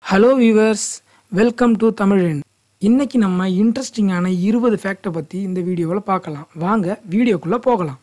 hello viewers welcome to தமிழன் இன்னைக்கு நம்ம இன்ட்ரெஸ்டிங்கான இருபது ஃபேக்டை பற்றி இந்த வீடியோவில் பார்க்கலாம் வாங்க வீடியோக்குள்ளே போகலாம்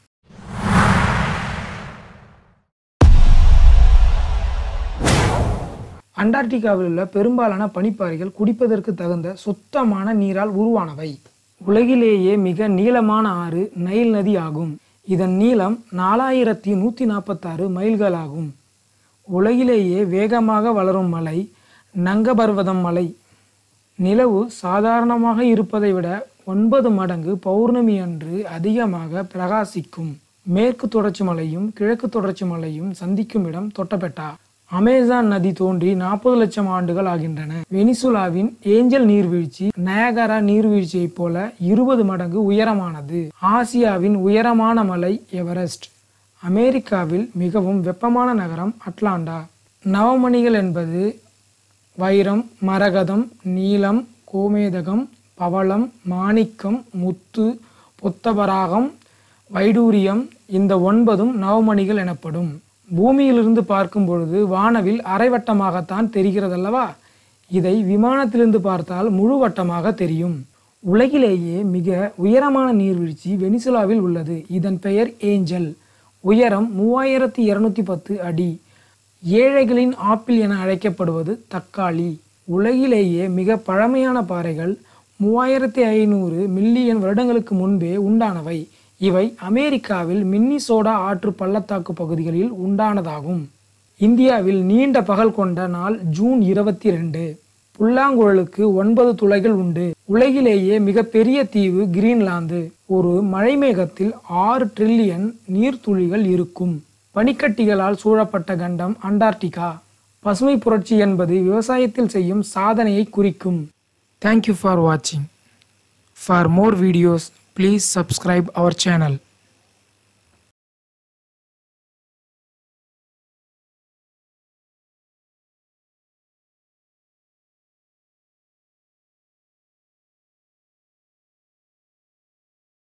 அண்டார்டிகாவில் உள்ள பெரும்பாலான பனிப்பாறைகள் குடிப்பதற்கு தகுந்த சுத்தமான நீரால் உருவானவை உலகிலேயே மிக நீளமான ஆறு நைல் நதி ஆகும் இதன் நீளம் நாலாயிரத்தி நூற்றி நாற்பத்தாறு மைல்கள் ஆகும் உலகிலேயே வேகமாக வளரும் மலை நங்கபர்வதம் மலை நிலவு சாதாரணமாக இருப்பதை விட ஒன்பது மடங்கு பௌர்ணமி அன்று அதிகமாக பிரகாசிக்கும் மேற்கு தொடர்ச்சி மலையும் கிழக்கு தொடர்ச்சி மலையும் சந்திக்கும் இடம் தொட்டபெட்டா அமேசான் நதி தோன்றி நாற்பது லட்சம் ஆண்டுகள் ஆகின்றன வெனிசுலாவின் ஏஞ்சல் நீர்வீழ்ச்சி நயகரா நீர்வீழ்ச்சியைப் போல இருபது மடங்கு உயரமானது ஆசியாவின் உயரமான மலை எவரெஸ்ட் அமெரிக்காவில் மிகவும் வெப்பமான நகரம் அட்லாண்டா நவமணிகள் என்பது வைரம் மரகதம் நீலம் கோமேதகம் பவளம் மாணிக்கம் முத்து பொத்தபராகம் வைடூரியம் இந்த ஒன்பதும் நவமணிகள் எனப்படும் பூமியிலிருந்து பார்க்கும் பொழுது வானவில் அரைவட்டமாகத்தான் தெரிகிறதல்லவா இதை விமானத்திலிருந்து பார்த்தால் முழு வட்டமாக தெரியும் உலகிலேயே மிக உயரமான நீர்வீழ்ச்சி வெனிசுலாவில் உள்ளது இதன் பெயர் ஏஞ்சல் உயரம் மூவாயிரத்தி இருநூத்தி பத்து அடி ஏழைகளின் ஆப்பிள் என அழைக்கப்படுவது தக்காளி உலகிலேயே மிக பழமையான பாறைகள் மூவாயிரத்தி ஐநூறு மில்லியன் வருடங்களுக்கு முன்பே உண்டானவை இவை அமெரிக்காவில் மின்னிசோடா ஆற்று பள்ளத்தாக்கு பகுதிகளில் உண்டானதாகும் இந்தியாவில் நீண்ட பகல் கொண்ட நாள் ஜூன் இருபத்தி ரெண்டு புல்லாங்குழலுக்கு ஒன்பது துளைகள் உண்டு உலகிலேயே மிகப்பெரிய தீவு கிரீன்லாந்து ஒரு மழைமேகத்தில் ஆறு ட்ரில்லியன் நீர்த்துளிகள் இருக்கும் பனிக்கட்டிகளால் சூழப்பட்ட கண்டம் அண்டார்டிகா பசுமை புரட்சி என்பது விவசாயத்தில் செய்யும் சாதனையை குறிக்கும் தேங்க்யூ ஃபார் வாட்சிங் for more videos please subscribe our channel